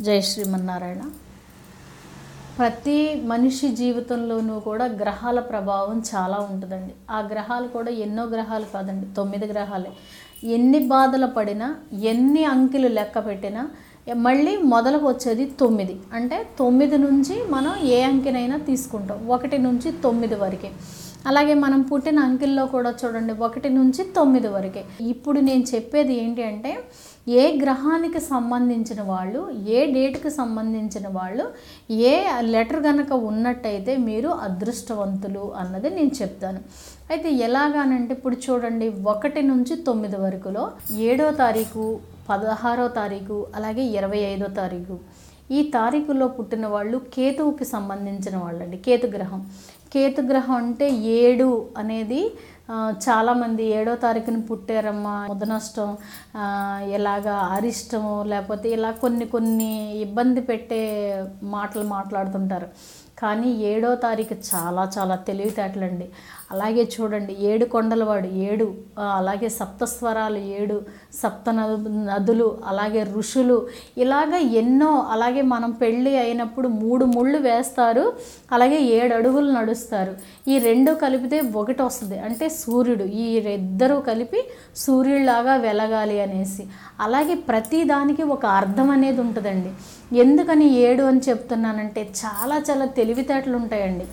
జై శ్రీమన్నారాయణ ప్రతి మనిషి జీవితంలోనూ కూడా గ్రహాల ప్రభావం చాలా ఉంటుందండి ఆ గ్రహాలు కూడా ఎన్నో గ్రహాలు కాదండి తొమ్మిది గ్రహాలే ఎన్ని బాధలు పడినా ఎన్ని అంకెలు లెక్క పెట్టినా మళ్ళీ మొదలకు వచ్చేది తొమ్మిది అంటే తొమ్మిది నుంచి మనం ఏ అంకెనైనా తీసుకుంటాం ఒకటి నుంచి తొమ్మిది వరకే అలాగే మనం పుట్టిన అంకెల్లో కూడా చూడండి ఒకటి నుంచి తొమ్మిది వరకే ఇప్పుడు నేను చెప్పేది ఏంటి అంటే ఏ గ్రహానికి సంబంధించిన వాళ్ళు ఏ డేట్కి సంబంధించిన వాళ్ళు ఏ లెటర్ కనుక ఉన్నట్టయితే మీరు అదృష్టవంతులు అన్నది నేను చెప్తాను అయితే ఎలాగానంటే ఇప్పుడు చూడండి ఒకటి నుంచి తొమ్మిది వరకులో ఏడో తారీఖు పదహారో తారీఖు అలాగే ఇరవై ఐదో తారీఖు ఈ తారీఖుల్లో పుట్టిన వాళ్ళు కేతువుకి సంబంధించిన వాళ్ళండి కేతు గ్రహం కేతు గ్రహం అంటే ఏడు అనేది ఆ, చాలామంది ఏడో తారీఖున పుట్టారమ్మా ముదనష్టం ఆ, ఇలాగా అరిష్టము లేకపోతే ఇలా కొన్ని కొన్ని ఇబ్బంది పెట్టే మాటలు మాట్లాడుతుంటారు కానీ ఏడో తారీఖు చాలా చాలా తెలివితేటలండి అలాగే చూడండి ఏడు కొండలవాడు ఏడు ఆ, అలాగే సప్తస్వరాలు ఏడు సప్త నదు- నదులు అలాగే ఋషులు ఇలాగ ఎన్నో అలాగే మనం పెళ్ళి అయినప్పుడు మూడు ముళ్ళు వేస్తారు అలాగే ఏడు అడుగులు నడుస్తారు ఈ రెండు కలిపితే ఒకటి వస్తుంది అంటే సూర్యుడు ఈ ఇద్దరు కలిపి సూర్యుడిలాగా వెలగాలి అనేసి అలాగే ప్రతి దానికి ఒక అర్థం అనేది ఉంటుందండి ఎందుకని ఏడు అని చెప్తున్నానంటే చాలా చాలా తెలివితేటలు ఉంటాయండి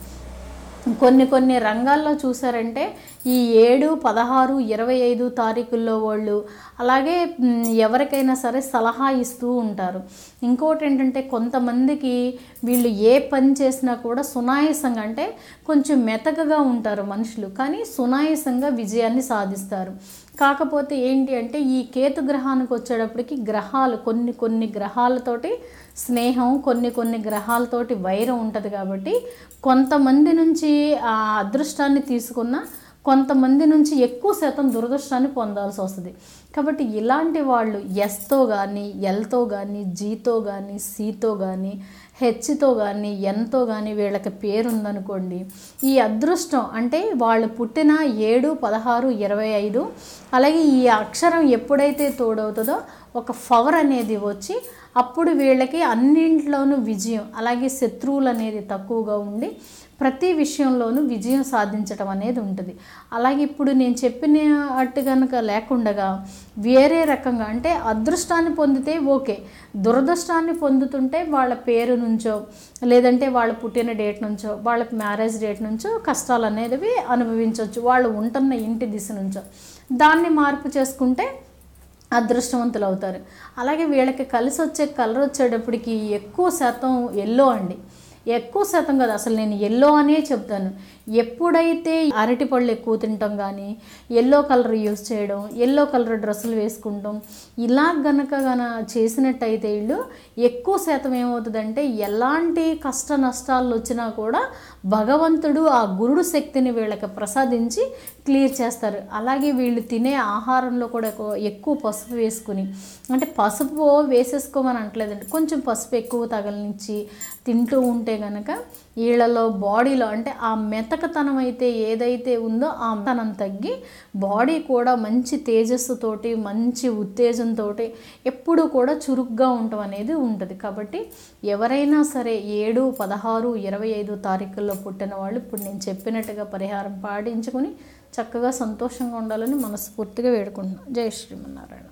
కొన్ని కొన్ని రంగాల్లో చూసారంటే ఈ ఏడు పదహారు ఇరవై ఐదు తారీఖుల్లో వాళ్ళు అలాగే మ్, ఎవరికైనా సరే సలహా ఇస్తూ ఉంటారు ఇంకోటి ఏంటంటే కొంతమందికి వీళ్ళు ఏ పని చేసినా కూడా సునాయాసంగా అంటే కొంచెం మెతకగా ఉంటారు మనుషులు కానీ సునాయాసంగా విజయాన్ని సాధిస్తారు కాకపోతే ఏంటి అంటే ఈ కేతు గ్రహానికి వచ్చేటప్పటికి గ్రహాలు కొన్ని కొన్ని గ్రహాలతోటి స్నేహం కొన్ని కొన్ని గ్రహాలతోటి వైరం ఉంటుంది కాబట్టి కొంతమంది నుంచి ఆ అదృష్టాన్ని తీసుకున్న కొంతమంది నుంచి ఎక్కువ శాతం దురదృష్టాన్ని పొందాల్సి వస్తుంది కాబట్టి ఇలాంటి వాళ్ళు ఎస్తో కానీ ఎల్తో కానీ జీతో కానీ సీతో కానీ హెచ్తో కానీ ఎంతో కానీ వీళ్ళకి పేరు ఉందనుకోండి ఈ అదృష్టం అంటే వాళ్ళు పుట్టిన ఏడు పదహారు ఇరవై ఐదు అలాగే ఈ అక్షరం ఎప్పుడైతే తోడవుతుందో ఒక పవర్ అనేది వచ్చి అప్పుడు వీళ్ళకి అన్నింట్లోనూ విజయం అలాగే శత్రువులు అనేది తక్కువగా ఉండి ప్రతి విషయంలోనూ విజయం సాధించడం అనేది ఉంటుంది అలాగే ఇప్పుడు నేను చెప్పిన అట్టు కనుక లేకుండగా వేరే రకంగా అంటే అదృష్టాన్ని పొందితే ఓకే దురదృష్టాన్ని పొందుతుంటే వాళ్ళ పేరు నుంచో లేదంటే వాళ్ళ పుట్టిన డేట్ నుంచో వాళ్ళ మ్యారేజ్ డేట్ నుంచో కష్టాలు అనేవి అనుభవించవచ్చు వాళ్ళు ఉంటున్న ఇంటి దిశ నుంచో దాన్ని మార్పు చేసుకుంటే అదృష్టవంతులు అవుతారు అలాగే వీళ్ళకి కలిసి వచ్చే కలర్ వచ్చేటప్పటికి ఎక్కువ శాతం ఎల్లో అండి ఎక్కువ శాతం కదా అసలు నేను ఎల్లో అనే చెప్తాను ఎప్పుడైతే అరటి పళ్ళు ఎక్కువ తింటాం కానీ ఎల్లో కలర్ యూస్ చేయడం ఎల్లో కలర్ డ్రెస్సులు వేసుకుంటాం ఇలా గనక గన చేసినట్టయితే వీళ్ళు ఎక్కువ శాతం ఏమవుతుందంటే ఎలాంటి కష్ట నష్టాలు వచ్చినా కూడా భగవంతుడు ఆ గురుడు శక్తిని వీళ్ళకి ప్రసాదించి క్లియర్ చేస్తారు అలాగే వీళ్ళు తినే ఆహారంలో కూడా ఎక్కువ- ఎక్కువ పసుపు వేసుకుని అంటే పసుపు వేసేసుకోమని అంటలేదండి కొంచెం పసుపు ఎక్కువ తగలనిచ్చి తింటూ ఉంటే గనక వీళ్ళలో బాడీలో అంటే ఆ మెతకతనం అయితే ఏదైతే ఉందో ఆ తనం తగ్గి బాడీ కూడా మంచి తేజస్సుతోటి మంచి ఉత్తేజంతో ఎప్పుడూ కూడా చురుగ్గా ఉండటం అనేది ఉంటుంది కాబట్టి ఎవరైనా సరే ఏడు పదహారు ఇరవై ఐదు తారీఖుల్లో పుట్టిన వాళ్ళు ఇప్పుడు నేను చెప్పినట్టుగా పరిహారం పాటించుకొని చక్కగా సంతోషంగా ఉండాలని మనస్ఫూర్తిగా వేడుకుంటున్నాను జై శ్రీమన్నారాయణ